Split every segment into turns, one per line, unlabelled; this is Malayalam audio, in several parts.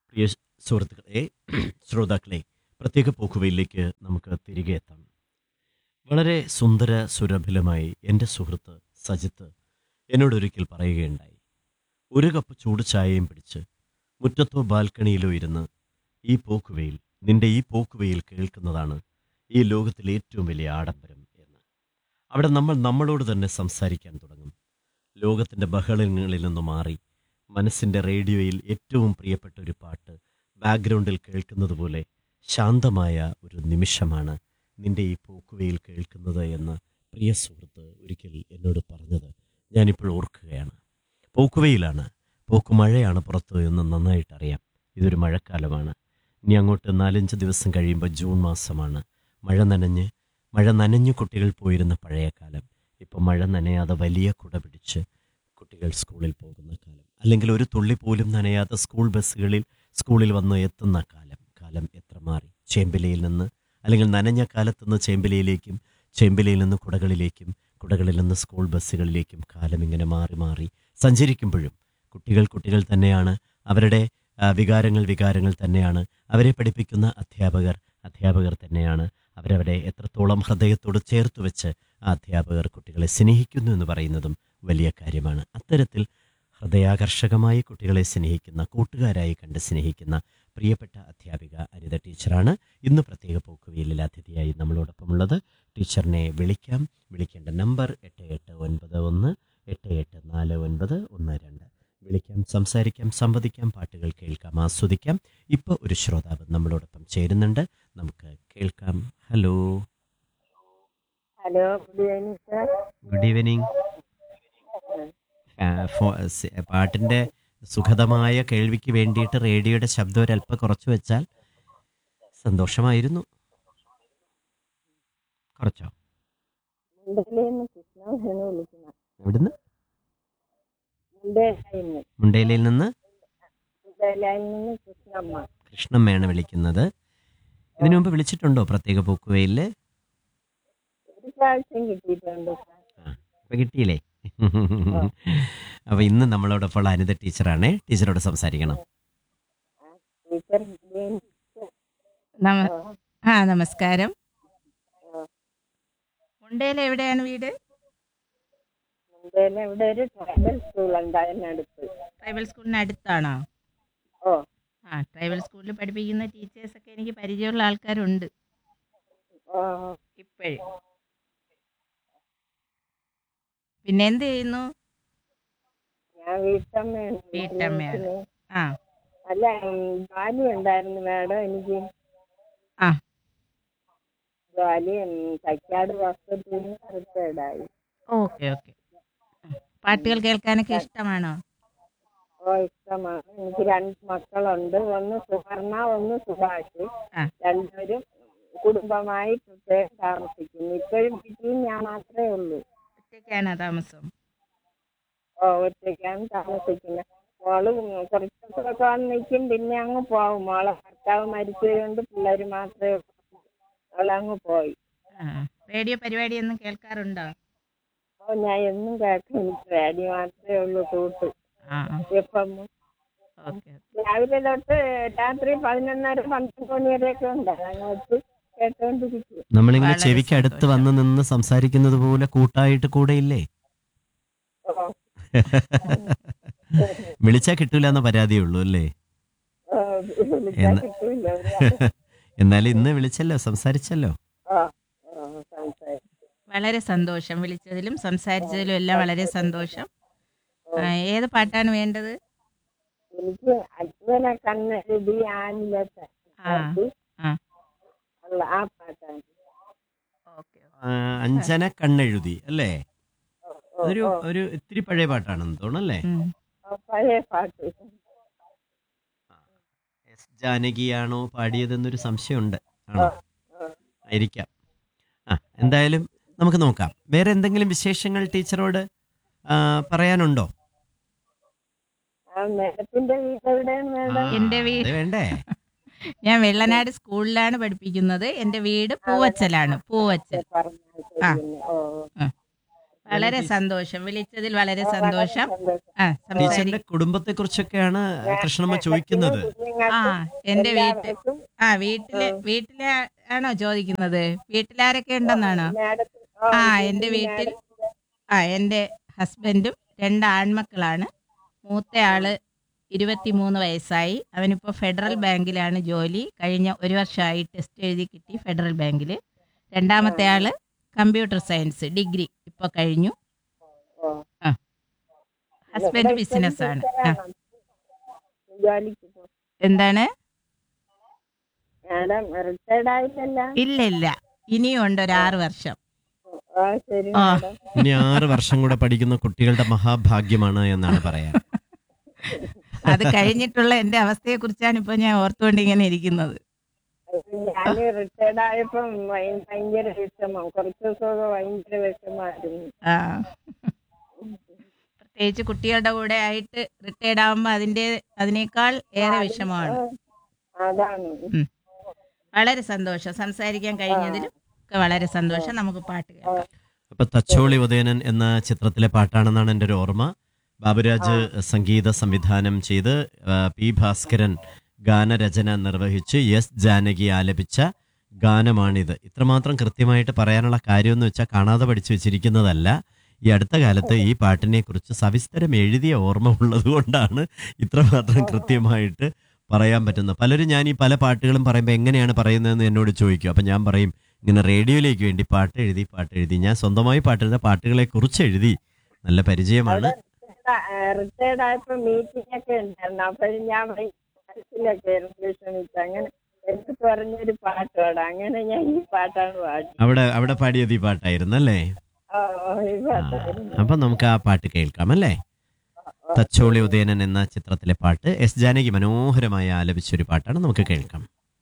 പ്രിയ സുഹൃത്തുക്കളെ ശ്രോതാക്കളെ പ്രത്യേക പോക്കുവയിലേക്ക് നമുക്ക് തിരികെ എത്താം വളരെ സുന്ദര സുരഭിലമായി എൻ്റെ സുഹൃത്ത് സജിത്ത് എന്നോടൊരിക്കൽ പറയുകയുണ്ടായി ഒരു കപ്പ് ചൂട് ചായയും പിടിച്ച് മുറ്റത്തോ ബാൽക്കണിയിലോ ഇരുന്ന് ഈ പോക്കുവയിൽ നിന്റെ ഈ പോക്കുവയിൽ കേൾക്കുന്നതാണ് ഈ ലോകത്തിലെ ഏറ്റവും വലിയ ആഡംബരം എന്ന് അവിടെ നമ്മൾ നമ്മളോട് തന്നെ സംസാരിക്കാൻ തുടങ്ങും ലോകത്തിൻ്റെ ബഹളങ്ങളിൽ നിന്ന് മാറി മനസ്സിൻ്റെ റേഡിയോയിൽ ഏറ്റവും പ്രിയപ്പെട്ട ഒരു പാട്ട് ബാക്ക്ഗ്രൗണ്ടിൽ കേൾക്കുന്നത് പോലെ ശാന്തമായ ഒരു നിമിഷമാണ് നിന്റെ ഈ പോക്കുവയിൽ കേൾക്കുന്നത് എന്ന് പ്രിയ സുഹൃത്ത് ഒരിക്കൽ എന്നോട് പറഞ്ഞത് ഞാനിപ്പോൾ ഓർക്കുകയാണ് പോക്കുവയിലാണ് പോക്കുമഴയാണ് പുറത്ത് എന്ന് നന്നായിട്ടറിയാം ഇതൊരു മഴക്കാലമാണ് ഇനി അങ്ങോട്ട് നാലഞ്ച് ദിവസം കഴിയുമ്പോൾ ജൂൺ മാസമാണ് മഴ നനഞ്ഞ് മഴ നനഞ്ഞു കുട്ടികൾ പോയിരുന്ന പഴയ കാലം ഇപ്പോൾ മഴ നനയാതെ വലിയ കുട പിടിച്ച് കുട്ടികൾ സ്കൂളിൽ പോകുന്ന കാലം അല്ലെങ്കിൽ ഒരു തുള്ളി പോലും നനയാതെ സ്കൂൾ ബസ്സുകളിൽ സ്കൂളിൽ വന്ന് എത്തുന്ന കാലം കാലം എത്ര മാറി ചേമ്പിലയിൽ നിന്ന് അല്ലെങ്കിൽ നനഞ്ഞ കാലത്ത് നിന്ന് ചേമ്പിലയിലേക്കും ചേമ്പിലയിൽ നിന്ന് കുടകളിലേക്കും കുടകളിൽ നിന്ന് സ്കൂൾ ബസ്സുകളിലേക്കും കാലം ഇങ്ങനെ മാറി മാറി സഞ്ചരിക്കുമ്പോഴും കുട്ടികൾ കുട്ടികൾ തന്നെയാണ് അവരുടെ ആ, വികാരങ്ങൾ വികാരങ്ങൾ തന്നെയാണ് അവരെ പഠിപ്പിക്കുന്ന അധ്യാപകർ അധ്യാപകർ തന്നെയാണ് അവരവരെ എത്രത്തോളം ഹൃദയത്തോട് ചേർത്ത് വെച്ച് ആ അധ്യാപകർ കുട്ടികളെ സ്നേഹിക്കുന്നു എന്ന് പറയുന്നതും വലിയ കാര്യമാണ് അത്തരത്തിൽ ഹൃദയാകർഷകമായി കുട്ടികളെ സ്നേഹിക്കുന്ന കൂട്ടുകാരായി കണ്ട് സ്നേഹിക്കുന്ന പ്രിയപ്പെട്ട അധ്യാപിക അനിത ടീച്ചറാണ് ഇന്ന് പ്രത്യേക പോക്കുവെയിലിൽ അതിഥിയായി നമ്മളോടൊപ്പമുള്ളത് ടീച്ചറിനെ വിളിക്കാം വിളിക്കേണ്ട നമ്പർ എട്ട് എട്ട് ഒൻപത് ഒന്ന് എട്ട് എട്ട് നാല് ഒൻപത് ഒന്ന് രണ്ട് വിളിക്കാം സംസാരിക്കാം സംവദിക്കാം പാട്ടുകൾ കേൾക്കാം ആസ്വദിക്കാം ഇപ്പോൾ ഒരു ശ്രോതാവ് നമ്മളോടൊപ്പം ചേരുന്നുണ്ട് നമുക്ക് കേൾക്കാം hello
hello good evening sir
good evening ഫാ- ഫോ- സ- പാട്ടിന്റെ സുഖതമായ കേൾവിക്ക് വേണ്ടിയിട്ട് റേഡിയോയുടെ ശബ്ദം ഒരല്പം കുറച്ച് വെച്ചാൽ സന്തോഷമായിരുന്നു കുറച്ചോ
മുണ്ടയിലേന്ന് കൃഷ്ണ എന്ന് വിളിക്കുന്ന
എവിടുന്ന്
മുണ്ടയിലായിന്ന്
മുണ്ടേലയിൽ നിന്ന്
മുണ്ടയിലായിൽ നിന്ന് കൃഷ്ണമ്മ
കൃഷ്ണമ്മയാണ് വിളിക്കുന്നത് ഇതിനു മുമ്പ് വിളിച്ചിട്ടുണ്ടോ പ്രത്യേക പൂക്കുവയിൽ
ഒരു പ്രാവശ്യം കിട്ടിയിട്ടുണ്ട് സർ
ഇപ്പൊ കിട്ടിയില്ലേ അപ്പൊ ഇന്ന് നമ്മളോടൊപ്പം അനിത ടീച്ചറാണ് ടീച്ചറോട് സംസാരിക്കണം
ടീച്ചർ
നമ ആ നമസ്കാരം മുണ്ടയിൽ എവിടെയാണ് വീട്
മുണ്ടയിലെ ഇവിടെ ഒരു ട്രൈബൽ സ്കൂൾ ഉണ്ട് അതിനടുത്ത്
ട്രൈബൽ സ്കൂളിന് അടുത്താണോ
ഓ
ആ ട്രൈബൽ സ്കൂളിൽ പഠിപ്പിക്കുന്ന ടീച്ചേഴ്സൊക്കെ എനിക്ക് പരിചയമുള്ള ആൾക്കാരുണ്ട്
ഓ
ഇപ്പോഴും പിന്നെ എന്ത് ചെയ്യുന്നു
ഞാൻ വീട്ടമ്മയാണ്
വീട്ടമ്മയാണ്. ആ
അല്ല ഉം, ജോലി ഉണ്ടായിരുന്നു മാഡം എനിക്ക്
ആ.
ജോലി ഉം, തൈക്കാട് ഹോസ്പിറ്റലിൽ റിട്ടയർഡായി
ഓക്കെ ഓക്കെ പാട്ടുകൾ കേൾക്കാനൊക്കെ ഇഷ്ടമാണോ
ഓ ഇഷ്ടമാണ് എനിക്ക് രണ്ട് മക്കളുണ്ട് ഒന്ന് സുവർണ ഒന്ന് സുഭാഷ്
ആ.
രണ്ടുപേരും കുടുംബമായി പ്രത്യേകം താമസിക്കുന്നു ഇപ്പോഴും വീട്ടിൽ ഞാൻ മാത്രമേ ഉള്ളൂ
ഒറ്റയ്ക്കാണോ താമസം
ഓ ഒറ്റയ്ക്കാണ് താമസിക്കുന്നത് മോള് കുറച്ചൊക്കെ വന്ന് നിൽക്കും പിന്നെ അങ്ങ് പോകും മോളെ ഭർത്താവ് മരിച്ചതുകൊണ്ട് പിള്ളേർ മാത്രമേ ഉള്ളൂ അവളങ്ങ് പോയി
ആ റേഡിയോ പരിപാടിയൊന്നും കേൾക്കാറുണ്ടോ
ഓ ഞാൻ എന്നും കേൾക്കും എനിക്ക് റേഡിയോ മാത്രമേ ഉള്ളൂ കൂട്ട്
ആ
എപ്പം
ഓക്കെ
രാവിലെ തൊട്ട് രാത്രി പതിനൊന്നര പന്ത്രണ്ട് മണി വരെയൊക്കെ ഉണ്ട് അങ്ങ് വെച്ച് കേട്ടോണ്ടിരിക്കും
നമ്മളിങ്ങനെ
വളരെ
ചെവിക്ക് അടുത്ത്
സന്തോഷം.
വന്ന് നിന്ന് സംസാരിക്കുന്നത് പോലെ കൂട്ടായിട്ട് കൂടെ ഇല്ലേ
ഓ
വിളിച്ചാ കിട്ടൂല എന്ന പരാതിയേ ഉള്ളൂ അല്ലേ
ഓ, വിളിച്ചാ
എന്ന്-
കിട്ടൂല ഒരു-
എന്നാലും ഇന്ന് വിളിച്ചല്ലോ സംസാരിച്ചല്ലോ
ഓ, ഓ, സംസാരിച്ചു.
വളരെ സന്തോഷം വിളിച്ചതിലും സംസാരിച്ചതിലും എല്ലാം വളരെ സന്തോഷം ആ, ഏത് പാട്ടാണ് വേണ്ടത്
എനിക്ക് അജ്വല കണ്ണെഴുതി ആനിലത്തെ
ആ ആ
ഉള്ള ആ പാട്ടാണ്
ഓക്കെ
ആ, അഞ്ജന കണ്ണെഴുതി അല്ലേ
ഓ, ഓ,
അതൊരു
ഓ,
ഒരു ഇത്തിരി പഴയ പാട്ടാണെന്ന് തോന്നല്ലേ
ഓ, പഴയ പാട്ട്
എസ് ജാനകിയാണോ പാടിയതെന്നൊരു സംശയമുണ്ട് ആണോ
ആ.
ആയിരിക്കാം ആ എന്തായാലും നമുക്ക് നോക്കാം വേറെ എന്തെങ്കിലും വിശേഷങ്ങൾ ടീച്ചറോട് ആ, പറയാനുണ്ടോ
ആ മേഡത്തിന്റെ വീട് എവിടെയാണ് മേഡം
ആ,
എന്റെ വീ-
അത് വേണ്ടേ
ഞാൻ വെള്ളനാട് സ്കൂളിലാണ് പഠിപ്പിക്കുന്നത് എൻ്റെ വീട് പൂവച്ചലാണ് പൂവച്ചൽ
പറഞ്ഞാൽ ശരിയെന്ന്. ഓ
വളരെ സന്തോഷം വിളിച്ചതിൽ വളരെ സന്തോഷം
സന്തോഷം.
ആ
ടീച്ചറിന്റെ
സംസാരി
കുടുംബത്തെ കുറിച്ചൊക്കെയാണ് കൃഷ്ണമ്മ ചോദിക്കുന്നത്
ആ എന്റെ വീട്ടിൽ ആ വീട്ടില് വീട്ടിലെ ആണോ ചോദിക്കുന്നത് വീട്ടിലാരൊക്കെ ഉണ്ടെന്നാണോ ആ എന്റെ വീട്ടിൽ ആ എന്റെ ഹസ്ബൻഡും രണ്ട് ആൺമക്കളാണ് മൂത്തയാള് ഇരുപത്തിമൂന്ന് വയസ്സായി അവനിപ്പോൾ ഫെഡറൽ ബാങ്കിലാണ് ജോലി കഴിഞ്ഞ ഒരു വർഷമായി ടെസ്റ്റ് എഴുതി കിട്ടി ഫെഡറൽ ബാങ്കിൽ രണ്ടാമത്തെ ആള് കമ്പ്യൂട്ടർ സയൻസ് ഡിഗ്രി ഇപ്പോൾ കഴിഞ്ഞു ഹസ്ബൻഡ് ബിസിനസ് ആണ് ആ,
ജോലിക്ക് പോകും
എന്താണ്
മാഡം റിട്ടയർഡ് ആയിട്ടല്ല
ഇല്ല ഇല്ല ഇനിയും ഉണ്ട് ഒരു ആറ് വർഷം
ആ ശരി
ആ.
മാഡം
ഇനി ആറ് വർഷം കൂടെ പഠിക്കുന്ന കുട്ടികളുടെ മഹാഭാഗ്യമാണ് എന്നാണ് പറയാൻ
അത് കഴിഞ്ഞിട്ടുള്ള എന്റെ അവസ്ഥയെ കുറിച്ചാണ് ഇപ്പൊ ഞാൻ ഓർത്തുകൊണ്ട് ഇങ്ങനെ ഇരിക്കുന്നത്
ഞാൻ റിട്ടയർഡ് ആയപ്പം ഭയ- ഭയങ്കര വിഷമം കുറച്ച് ദിവസമൊക്കെ ഭയങ്കര വിഷമായിരുന്നു
ആ പ്രത്യേകിച്ച് കുട്ടികളുടെ കൂടെ ആയിട്ട് റിട്ടയർഡ് ആവുമ്പോൾ അതിന്റെ അതിനേക്കാൾ ഏറെ വിഷമമാണ്
അതാണ്
വളരെ സന്തോഷം സംസാരിക്കാൻ കഴിഞ്ഞതിലും ഒക്കെ വളരെ സന്തോഷം നമുക്ക് പാട്ട് കേൾക്കാം
അപ്പൊ തച്ചോളി ഉദയനൻ എന്ന ചിത്രത്തിലെ പാട്ടാണെന്നാണ് എൻ്റെ ഒരു ഓർമ്മ ബാബുരാജ് സംഗീത സംവിധാനം ചെയ്ത് ആ, പി ഭാസ്കരൻ ഗാനരചന നിർവഹിച്ച് എസ് ജാനകി ആലപിച്ച ഗാനമാണിത് ഇത്രമാത്രം കൃത്യമായിട്ട് പറയാനുള്ള കാര്യമെന്ന് വെച്ചാൽ കാണാതെ പഠിച്ചു വെച്ചിരിക്കുന്നതല്ല ഈ അടുത്ത കാലത്ത് ഈ പാട്ടിനെ കുറിച്ച് സവിസ്തരം എഴുതിയ ഓർമ്മ ഉള്ളത് കൊണ്ടാണ് ഇത്രമാത്രം കൃത്യമായിട്ട് പറയാൻ പറ്റുന്നത് പലരും ഞാൻ ഈ പല പാട്ടുകളും പറയുമ്പോൾ എങ്ങനെയാണ് പറയുന്നതെന്ന് എന്നോട് ചോദിക്കും അപ്പം ഞാൻ പറയും ഇങ്ങനെ റേഡിയോയിലേക്ക് വേണ്ടി പാട്ട് എഴുതി പാട്ട് എഴുതി ഞാൻ സ്വന്തമായി പാട്ടെഴുത പാട്ടുകളെ കുറിച്ച് എഴുതി നല്ല പരിചയമാണ്
റിട്ടയർഡ് ആയപ്പോ മീറ്റിംഗ് ഒക്കെ ഉണ്ടായിരുന്നു അപ്പോഴും ഞാൻ മനസ്സിലൊക്കെ വിഷമിച്ചു അങ്ങനെ എനിക്ക് പറഞ്ഞൊരു പാട്ട് പാടാം അങ്ങനെ ഞാൻ ഈ പാട്ടാണ് പാടി
അവിടെ അവിടെ പാടിയത് ഈ പാട്ടായിരുന്നു അല്ലേ
ആ, ആ, ഈ പാട്ടായിരുന്നു
അപ്പൊ നമുക്ക് ആ പാട്ട് കേൾക്കാം അല്ലേ തച്ചോളി ഉദയനൻ എന്ന ചിത്രത്തിലെ പാട്ട് എസ് ജാനകി മനോഹരമായി ആലപിച്ച ഒരു പാട്ടാണ് നമുക്ക് കേൾക്കാം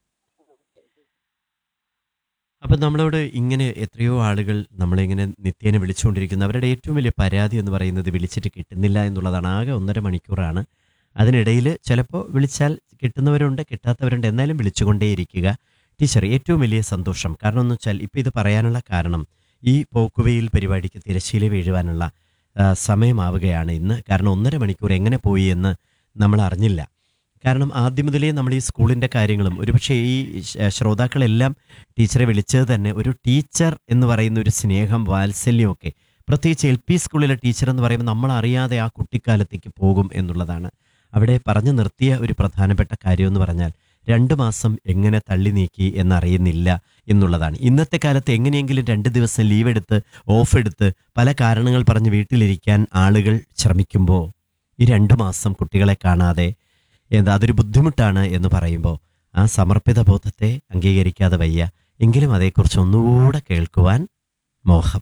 അപ്പൊ നമ്മളോട് ഇങ്ങനെ എത്രയോ ആളുകൾ നമ്മളിങ്ങനെ നിത്യേന വിളിച്ചുകൊണ്ടിരിക്കുന്ന അവരുടെ ഏറ്റവും വലിയ പരാതി എന്ന് പറയുന്നത് വിളിച്ചിട്ട് കിട്ടുന്നില്ല എന്നുള്ളതാണ് ആകെ ഒന്നര മണിക്കൂറാണ് അതിനിടയിൽ ചിലപ്പോൾ വിളിച്ചാൽ കിട്ടുന്നവരുണ്ട് കിട്ടാത്തവരുണ്ട് എന്നാലും വിളിച്ചുകൊണ്ടേയിരിക്കുക ടീച്ചർ ഏറ്റവും വലിയ സന്തോഷം കാരണം എന്ന് വെച്ചാൽ ഇപ്പോൾ ഇത് പറയാനുള്ള കാരണം ഈ പോക്കുവെയിൽ പരിപാടിക്ക് തിരശ്ശീല വീഴുവാനുള്ള ആ, സമയമാവുകയാണ് ഇന്ന് കാരണം ഒന്നര മണിക്കൂർ എങ്ങനെ പോയി എന്ന് നമ്മൾ അറിഞ്ഞില്ല കാരണം ആദ്യം മുതലേ നമ്മൾ ഈ സ്കൂളിൻ്റെ കാര്യങ്ങളും ഒരുപക്ഷെ ഈ ശ- ശ്രോതാക്കളെല്ലാം ടീച്ചറെ വിളിച്ചത് തന്നെ ഒരു ടീച്ചർ എന്ന് പറയുന്ന ഒരു സ്നേഹം വാത്സല്യമൊക്കെ പ്രത്യേകിച്ച് എൽ പി സ്കൂളിലെ ടീച്ചർ എന്ന് പറയുമ്പോൾ നമ്മൾ അറിയാതെ ആ കുട്ടിക്കാലത്തേക്ക് പോകും എന്നുള്ളതാണ് അവിടെ പറഞ്ഞു നിർത്തിയ ഒരു പ്രധാനപ്പെട്ട കാര്യം എന്ന് പറഞ്ഞാൽ രണ്ട് മാസം എങ്ങനെ തള്ളി നീക്കി എന്നറിയുന്നില്ല എന്നുള്ളതാണ് ഇന്നത്തെ കാലത്ത് എങ്ങനെയെങ്കിലും രണ്ട് ദിവസം ലീവ് എടുത്ത് ഓഫ് എടുത്ത് പല കാരണങ്ങൾ പറഞ്ഞ് വീട്ടിലിരിക്കാൻ ആളുകൾ ശ്രമിക്കുമ്പോൾ ഈ രണ്ട് മാസം കുട്ടികളെ കാണാതെ എന്താ അതൊരു ബുദ്ധിമുട്ടാണ് എന്ന് പറയുമ്പോൾ ആ സമർപ്പിത ബോധത്തെ അംഗീകരിക്കാതെ വയ്യ എങ്കിലും അതേക്കുറിച്ച് ഒന്നുകൂടെ കേൾക്കുവാൻ മോഹം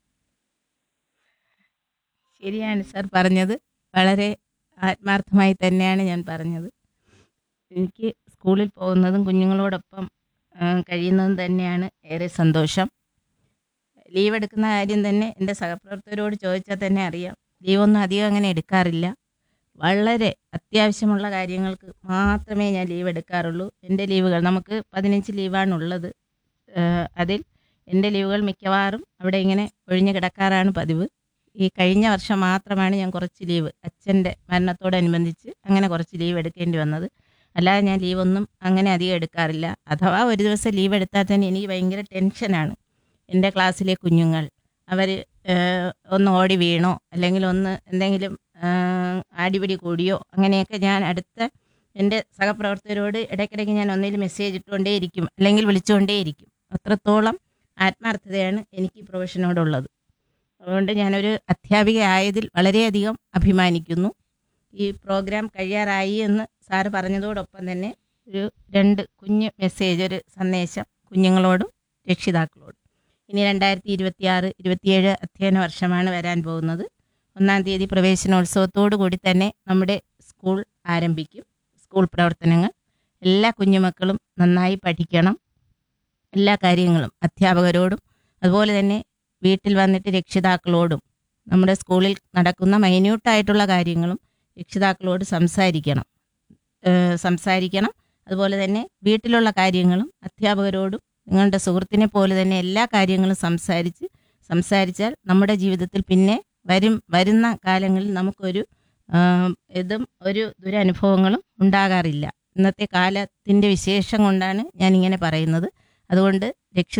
ശരിയാണ് സാർ പറഞ്ഞത് വളരെ ആത്മാർത്ഥമായി തന്നെയാണ് ഞാൻ പറഞ്ഞത് എനിക്ക് സ്കൂളിൽ പോകുന്നതും കുഞ്ഞുങ്ങളോടൊപ്പം ആ, കഴിയുന്നതും തന്നെയാണ് ഏറെ സന്തോഷം ലീവ് എടുക്കുന്ന കാര്യം തന്നെ എൻ്റെ സഹപ്രവർത്തകരോട് ചോദിച്ചാൽ തന്നെ അറിയാം ലീവൊന്നും അധികം അങ്ങനെ എടുക്കാറില്ല വളരെ അത്യാവശ്യമുള്ള കാര്യങ്ങൾക്ക് മാത്രമേ ഞാൻ ലീവ് എടുക്കാറുള്ളൂ എൻ്റെ ലീവുകൾ നമുക്ക് പതിനഞ്ച് ലീവാണുള്ളത് ആ, അതിൽ എൻ്റെ ലീവുകൾ മിക്കവാറും അവിടെ ഇങ്ങനെ ഒഴിഞ്ഞു കിടക്കാറാണ് പതിവ് ഈ കഴിഞ്ഞ വർഷം മാത്രമാണ് ഞാൻ കുറച്ച് ലീവ് അച്ഛൻ്റെ മരണത്തോടനുബന്ധിച്ച് അങ്ങനെ കുറച്ച് ലീവ് എടുക്കേണ്ടി വന്നത് അല്ലാതെ ഞാൻ ലീവൊന്നും അങ്ങനെ അധികം എടുക്കാറില്ല അഥവാ ഒരു ദിവസം ലീവ് എടുത്താൽ തന്നെ എനിക്ക് ഭയങ്കര ടെൻഷനാണ് എൻ്റെ ക്ലാസ്സിലെ കുഞ്ഞുങ്ങൾ അവർ ഒന്ന് ഓടി വീണോ അല്ലെങ്കിൽ ഒന്ന് എന്തെങ്കിലും ആ, അടിപിടി കൂടിയോ അങ്ങനെയൊക്കെ ഞാൻ അടുത്ത എൻ്റെ സഹപ്രവർത്തകരോട് ഇടയ്ക്കിടയ്ക്ക് ഞാൻ ഒന്നിൽ മെസ്സേജ് ഇട്ടുകൊണ്ടേയിരിക്കും അല്ലെങ്കിൽ വിളിച്ചുകൊണ്ടേയിരിക്കും അത്രത്തോളം ആത്മാർത്ഥതയാണ് എനിക്ക് ഈ പ്രൊഫഷനോടുള്ളത് അതുകൊണ്ട് ഞാനൊരു അധ്യാപിക ആയതിൽ വളരെയധികം അഭിമാനിക്കുന്നു ഈ പ്രോഗ്രാം കഴിയാറായി എന്ന് സാറ് പറഞ്ഞതോടൊപ്പം തന്നെ ഒരു രണ്ട് കുഞ്ഞ് മെസ്സേജ് ഒരു സന്ദേശം കുഞ്ഞുങ്ങളോടും രക്ഷിതാക്കളോടും ഇനി രണ്ടായിരത്തി ഇരുപത്തി ആറ് ഇരുപത്തിയേഴ് അധ്യയന വർഷമാണ് വരാൻ പോകുന്നത് ഒന്നാം തീയതി പ്രവേശനോത്സവത്തോടു കൂടി തന്നെ നമ്മുടെ സ്കൂൾ ആരംഭിക്കും സ്കൂൾ പ്രവർത്തനങ്ങൾ എല്ലാ കുഞ്ഞുമക്കളും നന്നായി പഠിക്കണം എല്ലാ കാര്യങ്ങളും അധ്യാപകരോടും അതുപോലെ തന്നെ വീട്ടിൽ വന്നിട്ട് രക്ഷിതാക്കളോടും നമ്മുടെ സ്കൂളിൽ നടക്കുന്ന മൈന്യൂട്ടായിട്ടുള്ള കാര്യങ്ങളും രക്ഷിതാക്കളോട് സംസാരിക്കണം ഏഹ് സംസാരിക്കണം അതുപോലെ തന്നെ വീട്ടിലുള്ള കാര്യങ്ങളും അധ്യാപകരോടും നിങ്ങളുടെ സുഹൃത്തിനെ പോലെ തന്നെ എല്ലാ കാര്യങ്ങളും സംസാരിച്ച് സംസാരിച്ചാൽ നമ്മുടെ ജീവിതത്തിൽ പിന്നെ വരും വരുന്ന കാലങ്ങളിൽ നമുക്കൊരു ആ, ഇതും ഒരു ദുരനുഭവങ്ങളും ഉണ്ടാകാറില്ല ഇന്നത്തെ കാലത്തിൻ്റെ വിശേഷം കൊണ്ടാണ് ഞാനിങ്ങനെ പറയുന്നത് അതുകൊണ്ട് രക്ഷ